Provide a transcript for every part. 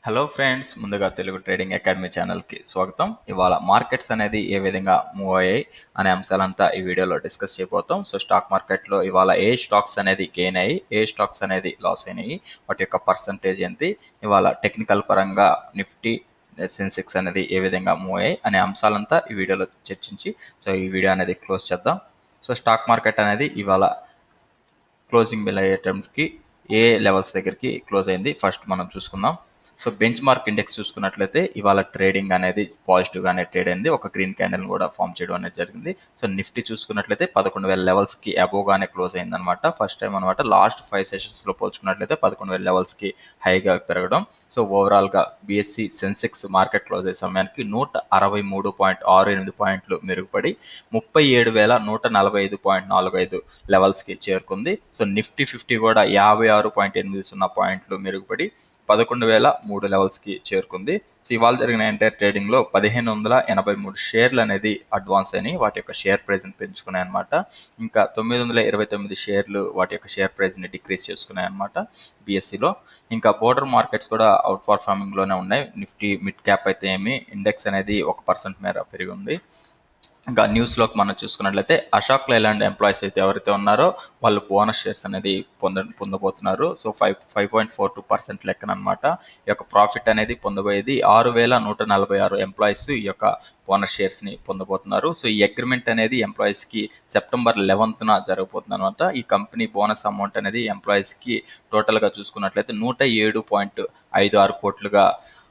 hello friends ముందుగా Telugu trading academy ఛానల్కి స్వాగతం ఇవాళ మార్కెట్స్ అనేది ఏ విధంగా మూవ్ అయ్యాయి అనే అంశాలంతా ఈ వీడియోలో డిస్కస్ చేయబోతాం సో స్టాక్ మార్కెట్లో ఇవాళ ఏ స్టాక్స్ అనేది గెయిన్ అయ్యి ఏ స్టాక్స్ అనేది లాస్ అయినాయి వాటి యొక్క పర్సంటేజ్ ఎంత ఇవాళ టెక్నికల్ పరంగా నిఫ్టీ సెన్సెక్స్ అనేది ఏ విధంగా మూవ్ అయ్యాయి అనే అంశాలంతా ఈ వీడియోలో చర్చించి సో ఈ వీడియో అనేది క్లోజ్ చేద్దాం సో స్టాక్ మార్కెట్ అనేది ఇవాళ క్లోజింగ్ బిల్ అయ్యేటప్పటికి ఏ లెవెల్స్ దగ్గరికి క్లోజ్ అయింది ఫస్ట్ మనం చూసుకుందాం సో బెంచ్ మార్క్ ఇండెక్స్ చూసుకున్నట్లయితే ఇవాళ ట్రేడింగ్ అనేది పాజిటివ్గానే ట్రేడ్ అయింది ఒక గ్రీన్ క్యాండిల్ కూడా ఫామ్ చేయడం అనేది జరిగింది సో నిఫ్టీ చూసుకున్నట్లయితే పదకొండు వేల లెవెల్స్కి అబోవ్గానే క్లోజ్ అయింది అనమాట ఫస్ట్ టైం అనమాట లాస్ట్ ఫైవ్ సెషన్స్లో పోల్చుకున్నట్లయితే పదకొండు వేల లెవెల్స్కి హైగా పెరగడం సో ఓవరాల్గా బీఎస్సీ సెన్సెక్స్ మార్కెట్ క్లోజ్ అయ్యే సమయానికి నూట అరవై మూడు పాయింట్ ఆరు ఎనిమిది పాయింట్లు మెరుగుపడి ముప్పై ఏడు వేల నూట నలభై ఐదు పాయింట్ నాలుగు ఐదు లెవెల్స్కి చేరుకుంది సో నిఫ్టీ ఫిఫ్టీ కూడా యాభై ఆరు పాయింట్ ఎనిమిది సున్నా పాయింట్లు మెరుగుపడి పదకొండు వేల మూడు లెవెల్స్కి చేరుకుంది సో ఇవాళ జరిగిన ఎంటైర్ ట్రేడింగ్లో పదిహేను వందల ఎనభై మూడు షేర్లు అనేది అడ్వాన్స్ అయినాయి వాటి యొక్క షేర్ ప్రైస్ని పెంచుకున్నాయి అనమాట ఇంకా తొమ్మిది వందల ఇరవై తొమ్మిది షేర్లు వాటి యొక్క షేర్ ప్రైస్ని డిక్రీజ్ చేసుకున్నాయి అనమాట బీఎస్సీలో ఇంకా బోర్డర్ మార్కెట్స్ కూడా అవుట్ పర్ఫార్మింగ్లోనే ఉన్నాయి నిఫ్టీ మిడ్ క్యాప్ అయితే ఏమి ఇండెక్స్ అనేది ఒక పర్సెంట్ మేర పెరిగి ఉంది ఇంకా న్యూస్లోకి మనం చూసుకున్నట్లయితే అశోక్ లైలాండ్ ఎంప్లాయీస్ అయితే ఎవరైతే ఉన్నారో వాళ్ళు బోనస్ షేర్స్ అనేది పొంద పొందబోతున్నారు so five five point four two percent లెక్కన అనమాట ఈ యొక్క ప్రాఫిట్ అనేది పొందబోయేది ఆరు వేల నూట నలభై ఆరు ఎంప్లాయీస్ ఈ యొక్క బోనస్ షేర్స్ని పొందబోతున్నారు సో ఈ అగ్రిమెంట్ అనేది ఎంప్లాయీస్కి సెప్టెంబర్ లెవెన్త్న జరగబోతుంది అనమాట ఈ కంపెనీ బోనస్ అమౌంట్ అనేది ఎంప్లాయీస్కి టోటల్గా చూసుకున్నట్లయితే నూట ఏడు పాయింట్ ఐదు ఆరు కోట్లుగా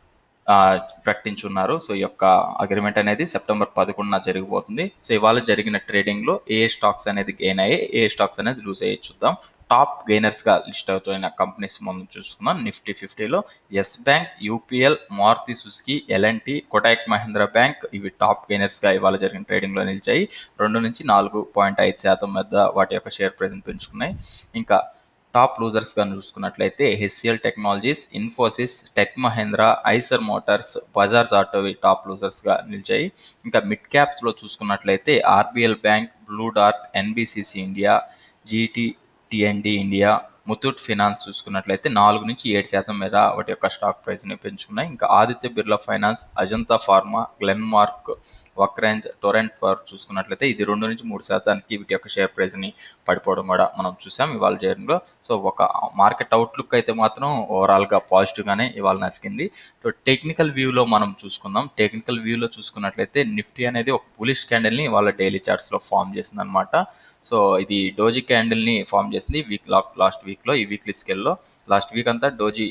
ప్రకటించున్నారు సో ఈ యొక్క అగ్రిమెంట్ అనేది సెప్టెంబర్ పదకొండున జరిగిపోతుంది సో ఇవాళ జరిగిన ట్రేడింగ్లో ఏ స్టాక్స్ అనేది గెయిన్ అయ్యాయి ఏ స్టాక్స్ అనేది లూజ్ అయ్యి చూద్దాం టాప్ గెయినర్స్గా లిస్ట్ అవుతున్న కంపెనీస్ మనం చూసుకుందాం నిఫ్టీ ఫిఫ్టీలో Yes Bank UPL Maruti Suzuki L N T Kotak Mahindra Bank ఇవి టాప్ గెయినర్స్గా ఇవాళ జరిగిన ట్రేడింగ్లో నిలిచాయి రెండు నుంచి నాలుగు పాయింట్ ఐదు శాతం వద్ద వాటి యొక్క షేర్ ప్రైజ్ని పెంచుకున్నాయి ఇంకా టాప్ లూజర్స్గా చూసుకున్నట్లయితే HCL Technologies Infosys Tech Mahindra Eicher Motors Bajaj ఆటోవి టాప్ లూజర్స్గా నిలిచాయి ఇంకా మిడ్ క్యాప్స్లో చూసుకున్నట్లయితే RBL Bank Blue Dart NBCC India జీటీ టిఎన్డి ఇండియా ముతూట్ ఫినాన్స్ చూసుకున్నట్లయితే నాలుగు నుంచి ఏడు శాతం మీద వాటి యొక్క స్టాక్ ప్రైస్ని పెంచుకున్నాయి ఇంకా Aditya Birla Finance Ajanta pharma Glenmark Vakrangee Torrent ఫర్ చూసుకున్నట్లయితే ఇది రెండు నుంచి మూడు శాతానికి వీటి యొక్క షేర్ ప్రైస్ని పడిపోవడం కూడా మనం చూసాం ఇవాళ జర్నీలో సో ఒక మార్కెట్ అవుట్లుక్ అయితే మాత్రం ఓవరాల్గా పాజిటివ్గానే ఇవాళ నచ్చింది సో టెక్నికల్ వ్యూలో మనం చూసుకుందాం టెక్నికల్ వ్యూలో చూసుకున్నట్లయితే నిఫ్టీ అనేది ఒక పులిష్ క్యాండిల్ని వాళ్ళ డైలీ చార్ట్స్లో ఫామ్ చేసింది అనమాట సో ఇది డోజీ క్యాండిల్ని ఫామ్ చేసింది వీక్ లాస్ట్ వీక్లో ఈ వీక్లీ స్కేల్లో లాస్ట్ వీక్ అంతా డోజీ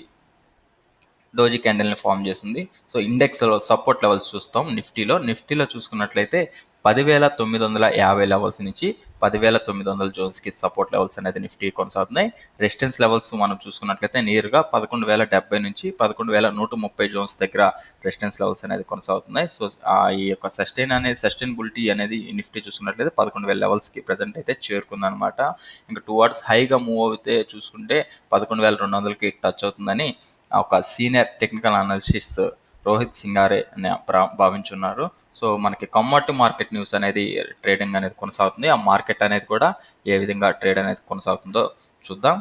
డోజీ క్యాండిల్ని ఫామ్ చేసింది సో ఇండెక్స్లో సపోర్ట్ లెవెల్స్ చూస్తాం నిఫ్టీలో నిఫ్టీలో చూసుకున్నట్లయితే పదివేల తొమ్మిది వందల యాభై లెవెల్స్ నుంచి పదివేల తొమ్మిది వందల జోన్స్కి సపోర్ట్ లెవెల్స్ అనేది నిఫ్టీ కొనసాగుతున్నాయి రెసిస్టెన్స్ లెవెల్స్ మనం చూసుకున్నట్లయితే నేరుగా పదకొండు వేల డెబ్బై నుంచి పదకొండు వేల నూట ముప్పై జోన్స్ దగ్గర రెసిస్టెన్స్ లెవెల్స్ అనేది కొనసాగుతున్నాయి సో ఈ యొక్క సస్టైన్ అనేది సస్టైనబిలిటీ అనేది నిఫ్టీ చూసుకున్నట్లయితే పదకొండు వేల లెవెల్స్కి ప్రజెంట్ అయితే చేరుకుందనమాట ఇంకా టూ అవర్స్ హైగా మూవ్ అవుతే చూసుకుంటే పదకొండు వేల రెండు వందలకి టచ్ అవుతుందని ఒక senior technical analysis Rohit Singare అని భావించున్నారు సో మనకి కమ్మటి మార్కెట్ న్యూస్ అనేది ట్రేడింగ్ అనేది కొనసాగుతుంది ఆ మార్కెట్ అనేది కూడా ఏ విధంగా ట్రేడ్ అనేది కొనసాగుతుందో చూద్దాం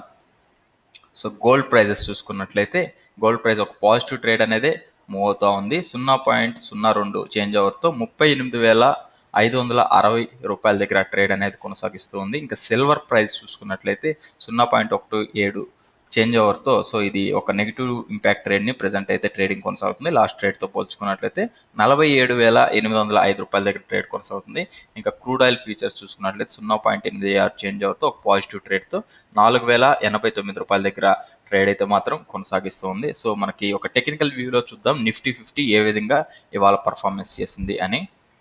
సో గోల్డ్ ప్రైజెస్ చూసుకున్నట్లయితే గోల్డ్ ప్రైస్ ఒక పాజిటివ్ ట్రేడ్ అనేది మూవ్ అవుతూ ఉంది సున్నా పాయింట్ సున్నా రెండు చేంజ్ అవర్తో ముప్పై ఎనిమిది వేల ఐదు వందల అరవై రూపాయల దగ్గర ట్రేడ్ అనేది కొనసాగిస్తూ ఉంది ఇంకా సిల్వర్ ప్రైస్ చూసుకున్నట్లయితే సున్నా పాయింట్ ఒకటి ఏడు చేంజ్ ఓవర్తో సో ఇది ఒక నెగిటివ్ ఇంపాక్ట్ ట్రేడ్ని ప్రజెంట్ అయితే ట్రేడింగ్ కొనసాగుతుంది లాస్ట్ ట్రేడ్తో పోల్చుకున్నట్లయితే నలభై ఏడు వేల ఎనిమిది వందల ఐదు రూపాయల దగ్గర ట్రేడ్ కొనసాగుతుంది ఇంకా క్రూడ్ ఆయిల్ ఫీచర్స్ చూసుకున్నట్లయితే సున్నా పాయింట్ ఎనిమిది ఆరు చేంజ్ ఓవర్తో ఒక పాజిటివ్ ట్రేడ్తో నాలుగు వేల ఎనభై తొమ్మిది రూపాయల దగ్గర ట్రేడ్ అయితే మాత్రం కొనసాగిస్తుంది సో మనకి ఒక టెక్నికల్ వ్యూలో చూద్దాం నిఫ్టీ ఫిఫ్టీ ఏ విధంగా ఇవాళ పర్ఫార్మెన్స్ చేసింది అని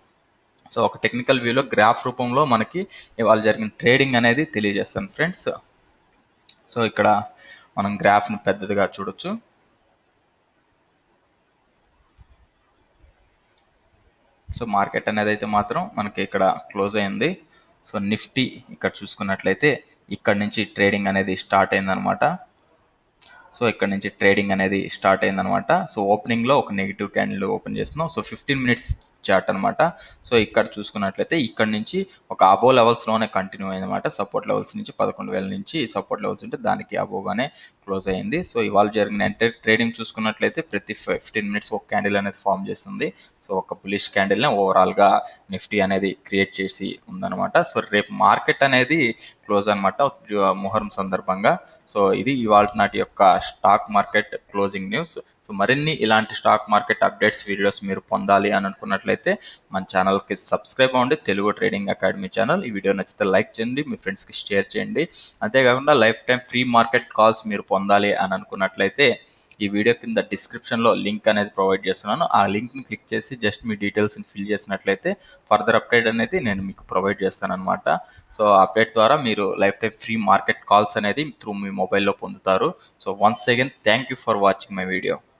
సో ఒక టెక్నికల్ వ్యూలో గ్రాఫ్ రూపంలో మనకి ఇవాళ జరిగిన ట్రేడింగ్ అనేది తెలియజేస్తాను ఫ్రెండ్స్ సో ఇక్కడ మనం గ్రాఫ్ని పెద్దదిగా చూడొచ్చు సో మార్కెట్ అనేది అయితే మాత్రం మనకి ఇక్కడ క్లోజ్ అయింది సో నిఫ్టీ ఇక్కడ చూసుకున్నట్లయితే ఇక్కడ నుంచి ట్రేడింగ్ అనేది స్టార్ట్ అయిందనమాట సో ఇక్కడ నుంచి ట్రేడింగ్ అనేది స్టార్ట్ అయిందనమాట సో ఓపెనింగ్లో ఒక నెగిటివ్ క్యాండిల్ ఓపెన్ చేస్తున్నాం సో ఫిఫ్టీన్ మినిట్స్ చార్ట్ అనమాట సో ఇక్కడ చూసుకున్నట్లయితే ఇక్కడ నుంచి ఒక అబో లెవెల్స్లోనే కంటిన్యూ అయింది అనమాట సపోర్ట్ లెవెల్స్ నుంచి పదకొండు వేల నుంచి సపోర్ట్ లెవెల్స్ ఉంటే దానికి అబోగానే క్లోజ్ అయింది సో ఇవాళ జరిగిన అంటే ట్రేడింగ్ చూసుకున్నట్లయితే ప్రతి ఫిఫ్టీన్ మినిట్స్ ఒక క్యాండిల్ అనేది ఫామ్ చేస్తుంది సో ఒక బులిష్ క్యాండిల్ని ఓవరాల్గా నిఫ్టీ అనేది క్రియేట్ చేసి ఉందన్నమాట సో రేపు మార్కెట్ అనేది క్లోజ్ అనమాట మొహరం సందర్భంగా సో ఇది ఇవాళ నాటి యొక్క stock market closing news so మరిన్ని ఇలాంటి స్టాక్ మార్కెట్ అప్డేట్స్ వీడియోస్ మీరు పొందాలి అని అనుకున్నట్లయితే మన ఛానల్కి సబ్స్క్రైబ్ అవ్వండి తెలుగు ట్రేడింగ్ అకాడమీ ఛానల్ ఈ వీడియో నచ్చితే లైక్ చేయండి మీ ఫ్రెండ్స్కి షేర్ చేయండి అంతేకాకుండా lifetime free market calls మీరు పొందాలి అని అనుకున్నట్లయితే ఈ వీడియో కింద డిస్క్రిప్షన్లో లింక్ అనేది ప్రొవైడ్ చేస్తున్నాను ఆ లింక్ని క్లిక్ చేసి జస్ట్ మీ డీటెయిల్స్ని ఫిల్ చేసినట్లయితే ఫర్దర్ అప్డేట్ అనేది నేను మీకు ప్రొవైడ్ చేస్తాను అనమాట సో అప్డేట్ ద్వారా మీరు lifetime free market calls అనేది త్రూ మీ మొబైల్లో పొందుతారు so once again thank you for watching my video